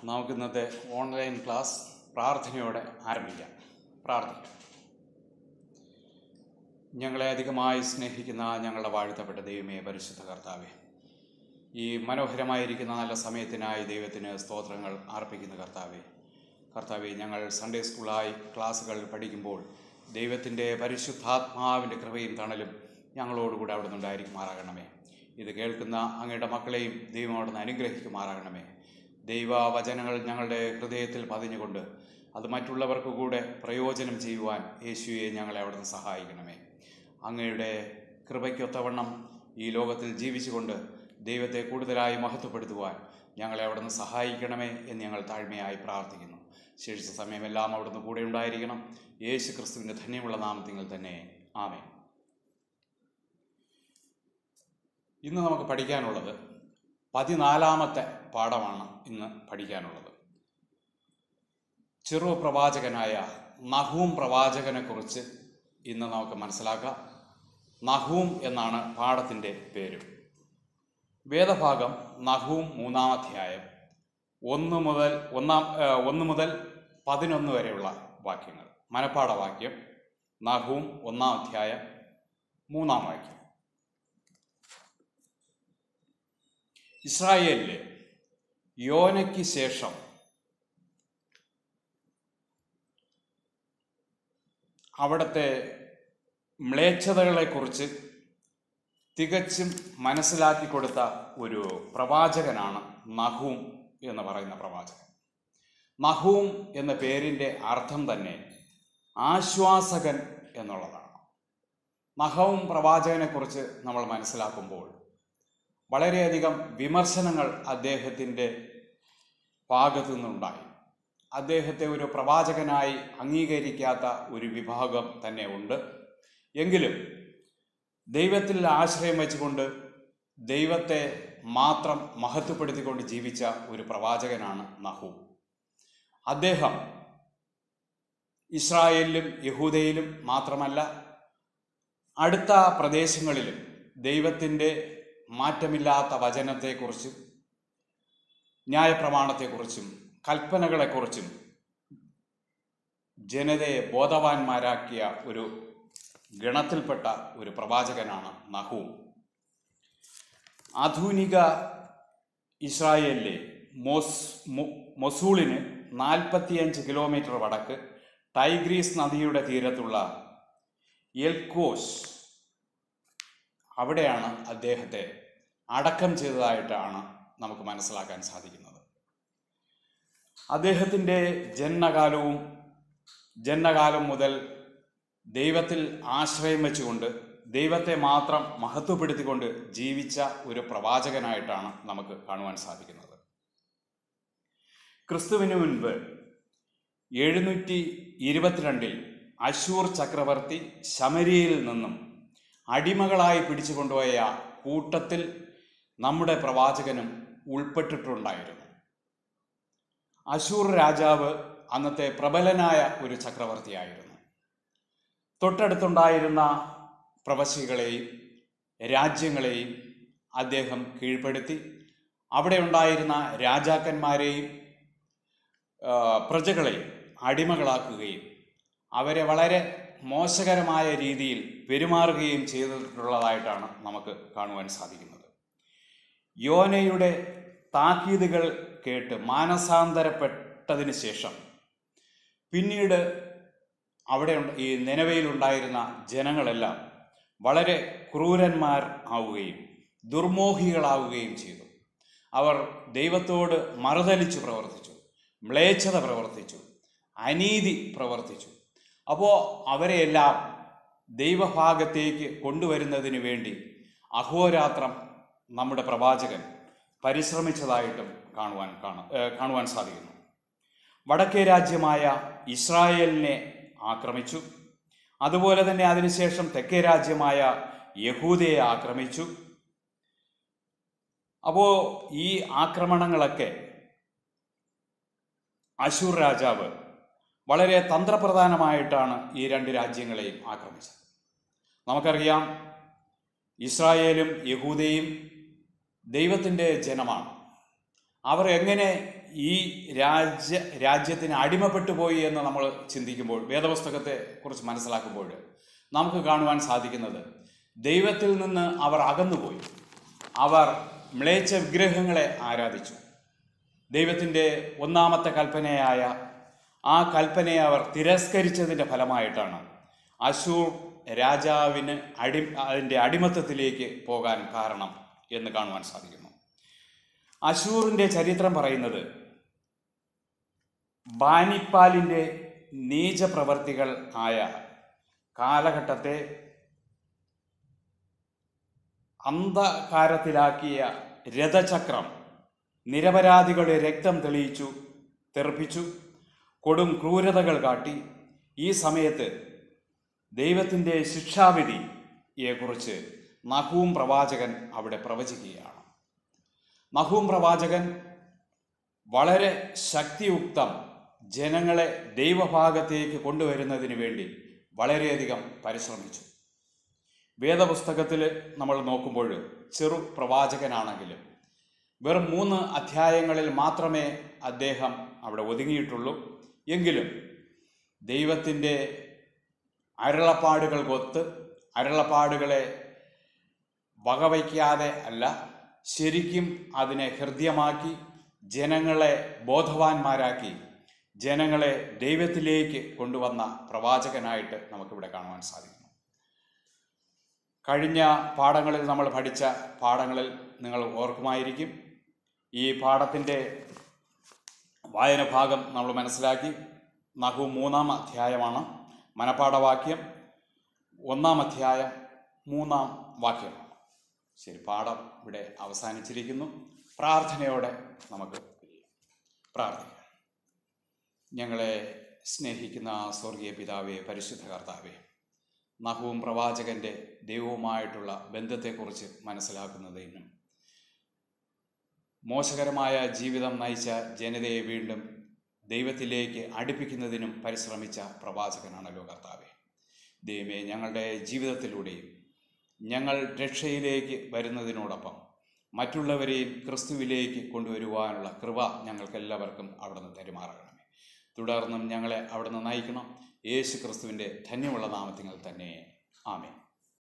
നമുക്ക് ഇന്നത്തെ online class പ്രാർത്ഥനയോടെ ആരംഭിക്കാം പ്രാർത്ഥിക്കാം ഞങ്ങളെ അധികമായി സ്നേഹിക്കുന്ന ഞങ്ങളുടെ വാഴ്ത്തപ്പെട്ട ദൈവമേ പരിശുദ്ധ കർത്താവെ ഈ മനോഹരമായിരിക്കുന്ന നല്ല സമയത്തിനായി ദൈവത്തിന് സ്തോത്രങ്ങൾ അർപ്പിക്കുന്ന കർത്താവെ കർത്താവെ ഞങ്ങൾ സൺഡേ സ്കൂളായി ക്ലാസ്സുകൾ പഠിക്കുമ്പോൾ ദൈവത്തിൻ്റെ പരിശുദ്ധാത്മാവിൻ്റെ കൃപയും തണലും ഞങ്ങളോടുകൂടെ അവിടെ നിന്നുണ്ടായിരിക്കുമാറാകണമേ ഇത് കേൾക്കുന്ന അങ്ങയുടെ മക്കളെയും ദൈവം അവിടെ നിന്ന് അനുഗ്രഹിക്കുമാറാകണമേ ദൈവവചനങ്ങൾ ഞങ്ങളുടെ ഹൃദയത്തിൽ പതിഞ്ഞുകൊണ്ട് അത് മറ്റുള്ളവർക്ക് കൂടെ പ്രയോജനം ചെയ്യുവാൻ യേശുവെ ഞങ്ങളെ അവിടെ നിന്ന് സഹായിക്കണമേ അങ്ങയുടെ കൃപയ്ക്കൊത്തവണ്ണം ഈ ലോകത്തിൽ ജീവിച്ചുകൊണ്ട് ദൈവത്തെ കൂടുതലായി മഹത്വപ്പെടുത്തുവാൻ ഞങ്ങളെ അവിടെ നിന്ന് സഹായിക്കണമേ എന്ന് ഞങ്ങൾ താഴ്മയായി പ്രാർത്ഥിക്കുന്നു ശേഷിച്ച സമയമെല്ലാം അവിടുന്ന് കൂടെ ഉണ്ടായിരിക്കണം യേശു ക്രിസ്തുവിൻ്റെ ധന്യമുള്ള നാമത്തിൽ തന്നെ ആമേ ഇന്ന് നമുക്ക് പഠിക്കാനുള്ളത് പതിനാലാമത്തെ പാഠമാണ് ഇന്ന് പഠിക്കാനുള്ളത് ചെറു പ്രവാചകനായ നഹൂം പ്രവാചകനെക്കുറിച്ച് ഇന്ന് നമുക്ക് മനസ്സിലാക്കാം നഹൂം എന്നാണ് പാഠത്തിൻ്റെ പേര് വേദഭാഗം നഹൂം മൂന്നാം അധ്യായം ഒന്ന് മുതൽ ഒന്നാം ഏഹ്, ഒന്ന് മുതൽ പതിനൊന്ന് വരെയുള്ള വാക്യങ്ങൾ മനപ്പാഠവാക്യം നഹൂം ഒന്നാം അധ്യായം മൂന്നാം വാക്യം ഇസ്രായേലിലെ യോനയ്ക്ക് ശേഷം അവിടുത്തെ മ്ലേച്ഛതകളെക്കുറിച്ച് തികച്ചും മനസ്സിലാക്കി കൊടുത്ത ഒരു പ്രവാചകനാണ് നഹൂം എന്ന് പറയുന്ന പ്രവാചകൻ നഹൂം എന്ന പേരിൻ്റെ അർത്ഥം തന്നെ ആശ്വാസകൻ എന്നുള്ളതാണ് നഹവും പ്രവാചകനെക്കുറിച്ച് നമ്മൾ മനസ്സിലാക്കുമ്പോൾ വളരെയധികം വിമർശനങ്ങൾ അദ്ദേഹത്തിൻ്റെ ഭാഗത്തു നിന്നുണ്ടായി അദ്ദേഹത്തെ ഒരു പ്രവാചകനായി അംഗീകരിക്കാത്ത ഒരു വിഭാഗം തന്നെ ഉണ്ട് എങ്കിലും ദൈവത്തിൽ ആശ്രയം വെച്ചുകൊണ്ട് ദൈവത്തെ മാത്രം മഹത്വപ്പെടുത്തിക്കൊണ്ട് ജീവിച്ച ഒരു പ്രവാചകനാണ് നഹു അദ്ദേഹം ഇസ്രായേലിലും യഹൂദയിലും മാത്രമല്ല അടുത്ത പ്രദേശങ്ങളിലും ദൈവത്തിൻ്റെ മാറ്റമില്ലാത്ത വചനത്തെക്കുറിച്ചും ന്യായപ്രമാണത്തെക്കുറിച്ചും കൽപ്പനകളെക്കുറിച്ചും ജനതയെ ബോധവാന്മാരാക്കിയ ഒരു ഗണത്തിൽപ്പെട്ട ഒരു പ്രവാചകനാണ് നഹൂം ആധുനിക ഇസ്രായേലിലെ മൊസ് മൊ- മൊസൂളിന് നാൽപ്പത്തിയഞ്ച് കിലോമീറ്റർ വടക്ക് ടൈഗ്രീസ് നദിയുടെ തീരത്തുള്ള എൽക്കോസ് അവിടെയാണ് അദ്ദേഹത്തെ അടക്കം ചെയ്തതായിട്ടാണ് നമുക്ക് മനസ്സിലാക്കാൻ സാധിക്കുന്നത് അദ്ദേഹത്തിൻ്റെ ജന്മകാലവും ജന്മകാലം മുതൽ ദൈവത്തിൽ ആശ്രയം വെച്ചുകൊണ്ട് ദൈവത്തെ മാത്രം മഹത്വപ്പെടുത്തിക്കൊണ്ട് ജീവിച്ച ഒരു പ്രവാചകനായിട്ടാണ് നമുക്ക് കാണുവാൻ സാധിക്കുന്നത് ക്രിസ്തുവിന് മുൻപ് എഴുന്നൂറ്റി ഇരുപത്തിരണ്ടിൽ അശൂർ ചക്രവർത്തി ശമരിയയിൽ നിന്നും അടിമകളായി പിടിച്ചുകൊണ്ടുപോയ കൂട്ടത്തിൽ നമ്മുടെ പ്രവാചകനും ഉൾപ്പെട്ടിട്ടുണ്ടായിരുന്നു അശൂർ രാജാവ് അന്നത്തെ പ്രബലനായ ഒരു ചക്രവർത്തിയായിരുന്നു തൊട്ടടുത്തുണ്ടായിരുന്ന പ്രവശ്യകളെയും രാജ്യങ്ങളെയും അദ്ദേഹം കീഴ്പ്പെടുത്തി അവിടെ ഉണ്ടായിരുന്ന രാജാക്കന്മാരെയും ആ, പ്രജകളെയും അടിമകളാക്കുകയും അവരെ വളരെ മോശകരമായ രീതിയിൽ പെരുമാറുകയും ചെയ്തിട്ടുള്ളതായിട്ടാണ് നമുക്ക് കാണുവാൻ സാധിക്കുന്നത് യോനയുടെ താക്കീതുകൾ കേട്ട് മാനസാന്തരപ്പെട്ടതിന് ശേഷം പിന്നീട് അവിടെ ഉണ്ട്- ഈ നിലവയിലുണ്ടായിരുന്ന ജനങ്ങളെല്ലാം വളരെ ക്രൂരന്മാർ ആവുകയും ദുർമോഹികളാവുകയും ചെയ്തു അവർ ദൈവത്തോട് മറുതലിച്ചു പ്രവർത്തിച്ചു മ്ലേച്ഛത പ്രവർത്തിച്ചു അനീതി പ്രവർത്തിച്ചു അപ്പോൾ അവരെയെല്ലാം ദൈവഭാഗത്തേക്ക് കൊണ്ടുവരുന്നതിന് വേണ്ടി അഹോരാത്രം നമ്മുടെ പ്രവാചകൻ പരിശ്രമിച്ചതായിട്ടും കാണുവാൻ കാണാം ഏഹ് കാണുവാൻ സാധിക്കുന്നു വടക്കേ രാജ്യമായ ഇസ്രായേലിനെ ആക്രമിച്ചു അതുപോലെ തന്നെ അതിനുശേഷം തെക്കേ രാജ്യമായ യഹൂദയെ ആക്രമിച്ചു അപ്പോൾ ഈ ആക്രമണങ്ങളൊക്കെ അശൂർ രാജാവ് വളരെ തന്ത്രപ്രധാനമായിട്ടാണ് ഈ രണ്ട് രാജ്യങ്ങളെയും ആക്രമിച്ചത് നമുക്കറിയാം ഇസ്രായേലും യഹൂദയും ദൈവത്തിൻ്റെ ജനമാണ് അവർ എങ്ങനെ ഈ രാജ്യ രാജ്യത്തിന് അടിമപ്പെട്ടു പോയി എന്ന് നമ്മൾ ചിന്തിക്കുമ്പോൾ വേദപുസ്തകത്തെ കുറിച്ച് മനസ്സിലാക്കുമ്പോൾ നമുക്ക് കാണുവാൻ സാധിക്കുന്നത് ദൈവത്തിൽ നിന്ന് അവർ അകന്നുപോയി അവർ മ്ലേച്ഛ വിഗ്രഹങ്ങളെ ആരാധിച്ചു ദൈവത്തിൻ്റെ ഒന്നാമത്തെ കൽപ്പനയായ ആ കൽപ്പനയെ അവർ തിരസ്കരിച്ചതിൻ്റെ ഫലമായിട്ടാണ് അശൂർ രാജാവിന് അടി അതിൻ്റെ അടിമത്തത്തിലേക്ക് പോകാൻ കാരണം എന്ന് കാണുവാൻ സാധിക്കുന്നു അശൂറിൻ്റെ ചരിത്രം പറയുന്നത് ബാനിപ്പാലിൻ്റെ നീചപ്രവർത്തികൾ ആയ കാലഘട്ടത്തെ അന്ധകാരത്തിലാക്കിയ രഥചക്രം നിരപരാധികളുടെ രക്തം തെളിയിച്ചു തെറിപ്പിച്ചു കൊടും ക്രൂരതകൾ കാട്ടി ഈ സമയത്ത് ദൈവത്തിൻ്റെ ശിക്ഷാവിധിയെക്കുറിച്ച് നഹൂം പ്രവാചകൻ അവിടെ പ്രവചിക്കുകയാണ് നഹൂം പ്രവാചകൻ വളരെ ശക്തിയുക്തം ജനങ്ങളെ ദൈവഭാഗത്തേക്ക് കൊണ്ടുവരുന്നതിന് വേണ്ടി വളരെയധികം പരിശ്രമിച്ചു വേദപുസ്തകത്തിൽ നമ്മൾ നോക്കുമ്പോൾ ചെറു പ്രവാചകനാണെങ്കിലും വെറും മൂന്ന് അധ്യായങ്ങളിൽ മാത്രമേ അദ്ദേഹം അവിടെ ഒതുങ്ങിയിട്ടുള്ളൂ എങ്കിലും ദൈവത്തിൻ്റെ അരുളപ്പാടുകൾക്കൊത്ത് അരുളപ്പാടുകളെ വകവയ്ക്കാതെ അല്ല ശരിക്കും അതിനെ ഹൃദ്യമാക്കി ജനങ്ങളെ ബോധവാന്മാരാക്കി ജനങ്ങളെ ദൈവത്തിലേക്ക് കൊണ്ടുവന്ന പ്രവാചകനായിട്ട് നമുക്കിവിടെ കാണുവാൻ സാധിക്കുന്നു കഴിഞ്ഞ പാഠങ്ങളിൽ നമ്മൾ പഠിച്ച പാഠങ്ങളിൽ നിങ്ങൾ ഓർക്കുമായിരിക്കും ഈ പാഠത്തിൻ്റെ വായന ഭാഗം നമ്മൾ മനസ്സിലാക്കി നഹു മൂന്നാം അധ്യായമാണ് മനപാഠവാക്യം ഒന്നാം അധ്യായം മൂന്നാം വാക്യമാണ് ശരി പാഠം ഇവിടെ അവസാനിച്ചിരിക്കുന്നു പ്രാർത്ഥനയോടെ നമുക്ക് പ്രാർത്ഥിക്കാം ഞങ്ങളെ സ്നേഹിക്കുന്ന സ്വർഗീയ പിതാവേ പരിശുദ്ധ കർത്താവേ നഹുവും പ്രവാചകന്റെ ദൈവവുമായിട്ടുള്ള ബന്ധത്തെക്കുറിച്ച് മനസ്സിലാക്കുന്നതിനും മോശകരമായ ജീവിതം നയിച്ച ജനതയെ വീണ്ടും ദൈവത്തിലേക്ക് അടുപ്പിക്കുന്നതിനും പരിശ്രമിച്ച പ്രവാചകനാണല്ലോ കർത്താവെ ദൈവമേ ഞങ്ങളുടെ ജീവിതത്തിലൂടെയും ഞങ്ങൾ രക്ഷയിലേക്ക് വരുന്നതിനോടൊപ്പം മറ്റുള്ളവരെയും ക്രിസ്തുവിലേക്ക് കൊണ്ടുവരുവാനുള്ള കൃപ ഞങ്ങൾക്കെല്ലാവർക്കും അവിടുന്ന് തരുമാറണമേ തുടർന്നും ഞങ്ങളെ അവിടുന്ന് നയിക്കണം യേശു ക്രിസ്തുവിൻ്റെ ധന്യമുള്ള നാമത്തിങ്ങൾ തന്നെ ആമേ